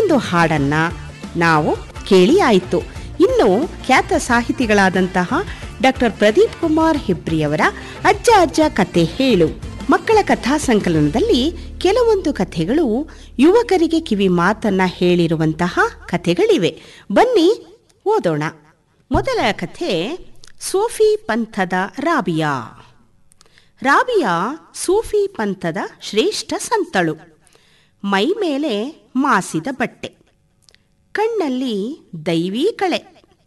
ಒಂದು ಹಾಡನ್ನ ನಾವು ಕೇಳಿ ಆಯಿತು ಇನ್ನು ಖ್ಯಾತ ಸಾಹಿತಿಗಳಾದಂತಹ ಡಾಕ್ಟರ್ ಪ್ರದೀಪ್ ಕುಮಾರ್ ಹೆಬ್ರಿಯವರ ಅಜ್ಜ ಅಜ್ಜ ಕತೆ ಹೇಳು ಮಕ್ಕಳ ಕಥಾ ಸಂಕಲನದಲ್ಲಿ ಕೆಲವೊಂದು ಕಥೆಗಳು ಯುವಕರಿಗೆ ಕಿವಿ ಮಾತನ್ನ ಹೇಳಿರುವಂತಹ ಕಥೆಗಳಿವೆ ಬನ್ನಿ ಓದೋಣ ಮೊದಲ ಕಥೆ ಸೋಫಿ ಪಂಥದ ರಾಬಿಯಾ ರಾಬಿಯಾ ಸೂಫಿ ಪಂಥದ ಶ್ರೇಷ್ಠ ಸಂತಳು ಮೈ ಮೇಲೆ ಮಾಸಿದ ಬಟ್ಟೆ ಕಣ್ಣಲ್ಲಿ ದೈವೀ ಕಳೆ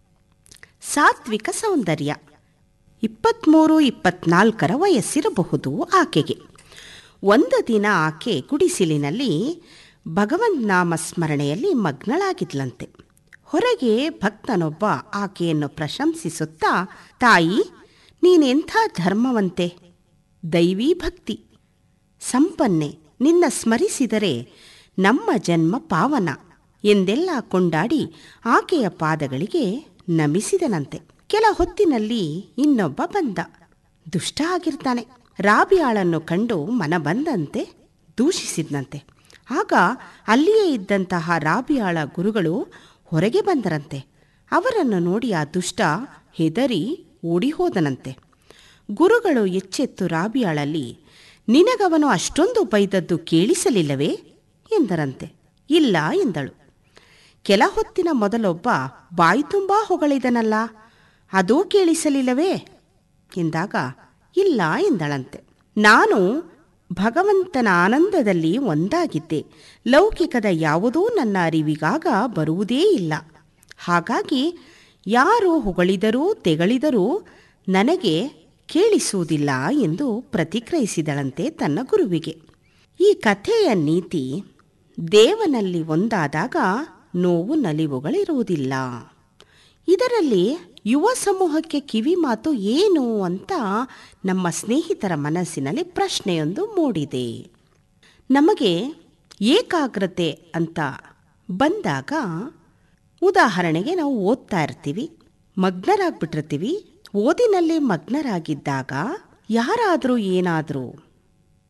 ಸಾತ್ವಿಕ ಸೌಂದರ್ಯ ಇಪ್ಪತ್ತ್ಮೂರು ಇಪ್ಪತ್ನಾಲ್ಕರ ವಯಸ್ಸಿರಬಹುದು ಆಕೆಗೆ ಒಂದು ದಿನ ಆಕೆ ಗುಡಿಸಿಲಿನಲ್ಲಿ ಭಗವಂತ ನಾಮ ಸ್ಮರಣೆಯಲ್ಲಿ ಮಗ್ನಳಾಗಿದ್ಲಂತೆ ಹೊರಗೆ ಭಕ್ತನೊಬ್ಬ ಆಕೆಯನ್ನು ಪ್ರಶಂಸಿಸುತ್ತಾ ತಾಯಿ ನೀನೆಂಥ ಧರ್ಮವಂತೆ ದೈವೀ ಭಕ್ತಿ ಸಂಪನ್ನೆ ನಿನ್ನ ಸ್ಮರಿಸಿದರೆ ನಮ್ಮ ಜನ್ಮ ಪಾವನ ಎಂದೆಲ್ಲ ಕೊಂಡಾಡಿ ಆಕೆಯ ಪಾದಗಳಿಗೆ ನಮಿಸಿದನಂತೆ ಕೆಲ ಹೊತ್ತಿನಲ್ಲಿ ಇನ್ನೊಬ್ಬ ಬಂದ ದುಷ್ಟ ಆಗಿರ್ತಾನೆ ರಾಬಿಯಾಳನ್ನು ಕಂಡು ಮನ ಬಂದಂತೆ ದೂಷಿಸಿದ್ನಂತೆ ಆಗ ಅಲ್ಲಿಯೇ ಇದ್ದಂತಹ ರಾಬಿಯಾಳ ಗುರುಗಳು ಹೊರಗೆ ಬಂದರಂತೆ ಅವರನ್ನು ನೋಡಿ ಆ ದುಷ್ಟ ಹೆದರಿ ಓಡಿಹೋದನಂತೆ ಗುರುಗಳು ಎಚ್ಚೆತ್ತು ರಾಬಿಯಾಳಲ್ಲಿ ನಿನಗವನು ಅಷ್ಟೊಂದು ಬೈದದ್ದು ಕೇಳಿಸಲಿಲ್ಲವೇ ಎಂದರಂತೆ ಇಲ್ಲ ಎಂದಳು ಕೆಲ ಹೊತ್ತಿನ ಮೊದಲೊಬ್ಬ ಬಾಯಿ ತುಂಬಾ ಹೊಗಳಿದನಲ್ಲ ಅದೂ ಕೇಳಿಸಲಿಲ್ಲವೇ ಎಂದಾಗ ಇಲ್ಲ ಎಂದಳಂತೆ ನಾನು ಭಗವಂತನ ಆನಂದದಲ್ಲಿ ಒಂದಾಗಿದ್ದೆ ಲೌಕಿಕದ ಯಾವುದೂ ನನ್ನ ಅರಿವಿಗಾಗ ಬರುವುದೇ ಇಲ್ಲ ಹಾಗಾಗಿ ಯಾರು ಹೊಗಳಿದರೂ ತೆಗಳಿದರೂ ನನಗೆ ಕೇಳಿಸುವುದಿಲ್ಲ ಎಂದು ಪ್ರತಿಕ್ರಿಯಿಸಿದಳಂತೆ ತನ್ನ ಗುರುವಿಗೆ ಈ ಕಥೆಯ ನೀತಿ ದೇವನಲ್ಲಿ ಒಂದಾದಾಗ ನೋವು ನಲಿವುಗಳಿರುವುದಿಲ್ಲ ಇದರಲ್ಲಿ ಯುವ ಸಮೂಹಕ್ಕೆ ಕಿವಿ ಮಾತು ಏನು ಅಂತ ನಮ್ಮ ಸ್ನೇಹಿತರ ಮನಸ್ಸಿನಲ್ಲಿ ಪ್ರಶ್ನೆಯೊಂದು ಮೂಡಿದೆ ನಮಗೆ ಏಕಾಗ್ರತೆ ಅಂತ ಬಂದಾಗ ಉದಾಹರಣೆಗೆ ನಾವು ಓದ್ತಾ ಇರ್ತೀವಿ ಮಗ್ನರಾಗ್ಬಿಟ್ಟಿರ್ತೀವಿ ಓದಿನಲ್ಲಿ ಮಗ್ನರಾಗಿದ್ದಾಗ ಯಾರಾದರೂ ಏನಾದರೂ